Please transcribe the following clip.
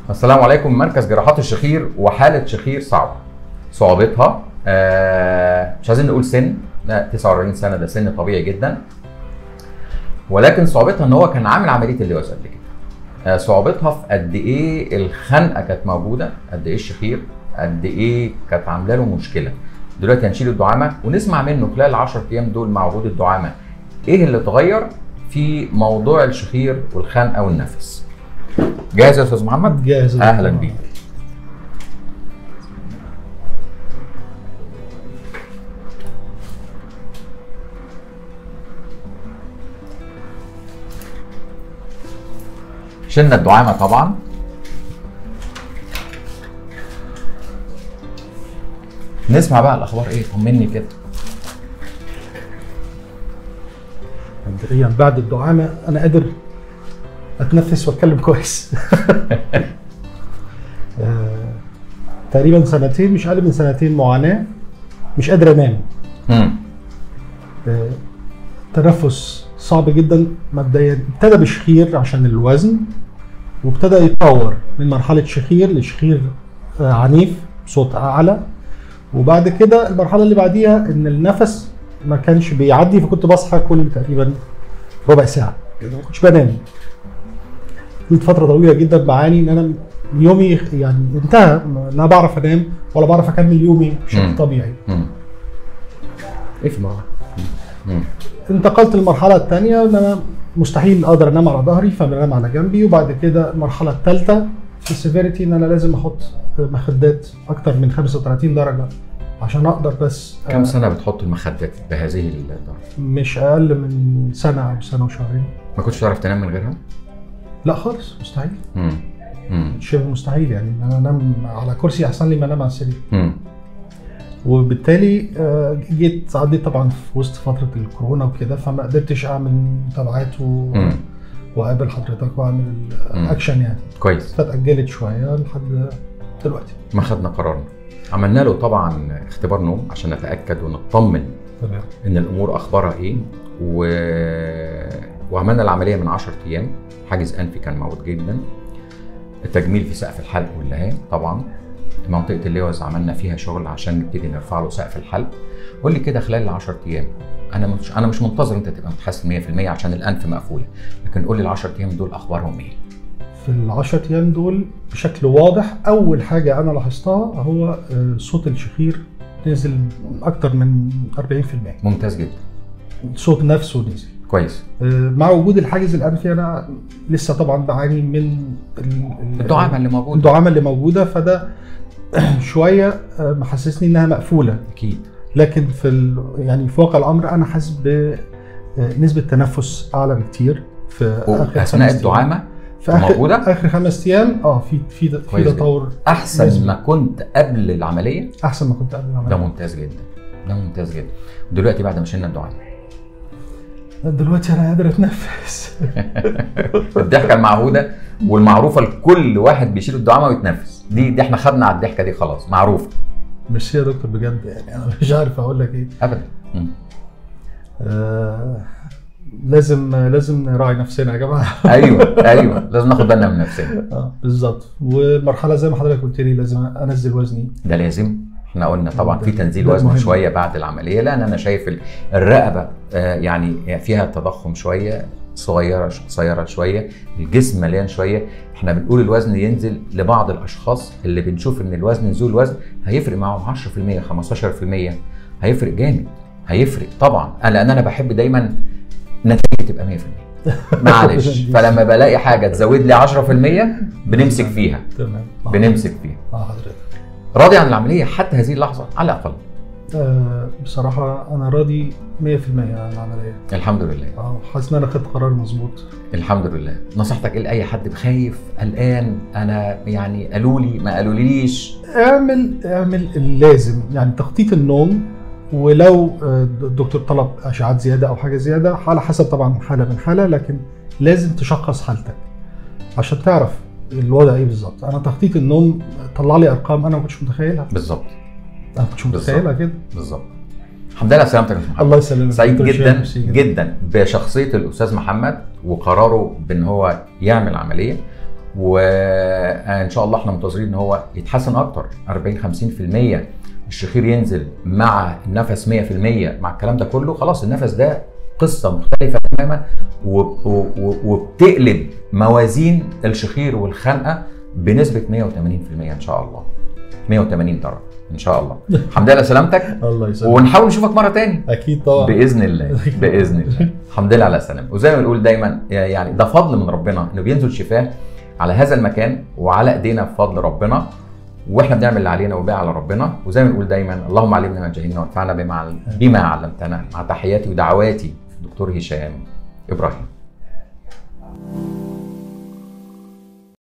السلام عليكم مركز جراحات الشخير وحاله شخير صعبه صعوبتها آه مش عايزين نقول سن لا 49 سنه ده سن طبيعي جدا ولكن صعوبتها ان هو كان عامل عمليه اللواز قبل كده آه صعوبتها في قد ايه الخنقه كانت موجوده قد ايه الشخير قد ايه كانت عامله له مشكله دلوقتي هنشيل الدعامه ونسمع منه خلال ال 10 ايام دول مع وجود الدعامه ايه اللي اتغير في موضوع الشخير والخنقه والنفس جاهز يا استاذ محمد جاهز اهلا بيك شلنا الدعامه طبعا نسمع بقى الاخبار ايه طمني كده مبدئيا بعد الدعامه انا قادر اتنفس واتكلم كويس آه، تقريبا سنتين مش اقل من سنتين معاناه مش قادر انام امم آه، تنفس صعب جدا مبدئيا ابتدى بشخير عشان الوزن وابتدى يتطور من مرحله شخير لشخير آه، عنيف بصوت اعلى وبعد كده المرحله اللي بعديها ان النفس ما كانش بيعدي فكنت بصحى كل تقريبا ربع ساعه ما كنتش بنام كنت فتره طويله جدا بعاني ان انا يومي يعني انتهى لا بعرف انام ولا بعرف اكمل يومي مم. بشكل طبيعي امم اسمع امم انتقلت للمرحله الثانيه ان انا مستحيل اقدر انام على ظهري فبنام على جنبي وبعد كده المرحله الثالثه في السيفيريتي ان انا لازم احط مخدات اكتر من 35 درجه عشان اقدر بس كم آه، سنه بتحط المخدات بهذه الدرجه مش اقل من سنه او سنه وشهرين ما كنتش تعرف تنام من غيرها لا خالص مستحيل امم امم شبه مستحيل يعني ان انا انام على كرسي احسن لي ما انام على السرير امم وبالتالي آه، جيت عديت طبعا في وسط فتره الكورونا وكده فما قدرتش اعمل متابعات و... امم واقابل حضرتك واعمل مم. اكشن يعني كويس فاتاجلت شويه لحد دلوقتي ما خدنا قرارنا عملنا له طبعا اختبار نوم عشان نتاكد ونطمن تمام ان الامور اخبارها ايه و... وعملنا العمليه من 10 ايام حاجز انفي كان موجود جدا التجميل في سقف الحلق واللهان طبعا منطقه اللوز عملنا فيها شغل عشان نبتدي نرفع له سقف الحلق قول لي كده خلال ال 10 ايام انا مش انا مش منتظر انت تبقى متحسن 100% عشان الانف مقفوله لكن قول لي ال 10 ايام دول اخبارهم ايه في العشر ايام دول بشكل واضح اول حاجه انا لاحظتها هو آه، صوت الشخير نزل اكتر من 40% ممتاز جدا الصوت نفسه نزل كويس آه، مع وجود الحاجز الانفي انا لسه طبعا بعاني من ال- ال- الدعامه اللي موجوده الدعامه اللي موجوده فده شويه آه، محسسني انها مقفوله اكيد لكن في ال... يعني في واقع الامر انا حاسس بنسبه تنفس اعلى بكتير في اخر اثناء خمس الدعامه أيام. في اخر موجودة؟ اخر خمس ايام اه في في في كويس جدا. تطور احسن لازم. ما كنت قبل العمليه احسن ما كنت قبل ده العمليه ممتاز جدا ده ممتاز جدا دلوقتي بعد ما شلنا الدعامه دلوقتي انا قادر اتنفس الضحكه المعهوده والمعروفه لكل واحد بيشيل الدعامه ويتنفس دي دي احنا خدنا على الضحكه دي خلاص معروفه ميرسي يا دكتور بجد يعني انا مش عارف اقول لك ايه ابدا مم. آه لازم لازم نراعي نفسنا يا جماعه ايوه ايوه لازم ناخد بالنا من نفسنا اه بالظبط والمرحله زي ما حضرتك قلت لي لازم انزل وزني ده لازم احنا قلنا طبعا في ده- تنزيل ده وزن مهم. شويه بعد العمليه لان انا شايف ال- الرقبه آه، يعني فيها تضخم شويه صغيره قصيره شويه الجسم مليان شويه احنا بنقول الوزن ينزل لبعض الاشخاص اللي بنشوف ان الوزن نزول الوزن هيفرق معاهم 10% 15% هيفرق جامد هيفرق طبعا أنا- لان انا بحب دايما نتيجه تبقى 100% معلش فلما بلاقي حاجه تزود لي 10% بنمسك فيها تمام بنمسك فيها اه حضرتك راضي عن العمليه حتى هذه اللحظه على الاقل آه بصراحه انا راضي 100% عن العمليه الحمد لله اه حاسس ان انا خدت قرار مظبوط الحمد لله نصيحتك ايه لاي حد خايف قلقان انا يعني قالوا لي ما قالوليش اعمل اعمل اللازم يعني تخطيط النوم ولو آه، الدكتور طلب اشعات زياده او حاجه زياده على حسب طبعا حاله من حاله لكن لازم تشخص حالتك عشان تعرف الوضع ايه بالظبط انا تخطيط النوم طلع لي ارقام انا ما كنتش متخيلها بالظبط انا ما كنتش بالظبط. متخيلها كده بالظبط الحمد لله على سلامتك يا أستاذ محمد الله يسلمك سعيد دكتور جدا شريف، ميرسي جدا بشخصيه الاستاذ محمد وقراره بان هو يعمل عمليه وان شاء الله احنا منتظرين ان هو يتحسن اكتر 40 50% الشخير ينزل مع النفس 100% مع الكلام ده كله خلاص النفس ده قصه مختلفه تماما وب- و- وبتقلب موازين الشخير والخنقه بنسبه 180% ان شاء الله 180 درجه ان شاء الله الحمد لله على سلامتك الله يسلمك ونحاول نشوفك مره تاني اكيد طبعا باذن الله باذن الله الحمد لله على السلامه وزي ما بنقول دايما يعني ده فضل من ربنا انه بينزل شفاء على هذا المكان وعلى ايدينا بفضل ربنا واحنا بنعمل اللي علينا وباقي على ربنا وزي ما بنقول دايما اللهم علمنا ما جهلنا وانفعنا بما عل- بما علمتنا مع تحياتي ودعواتي دكتور هشام ابراهيم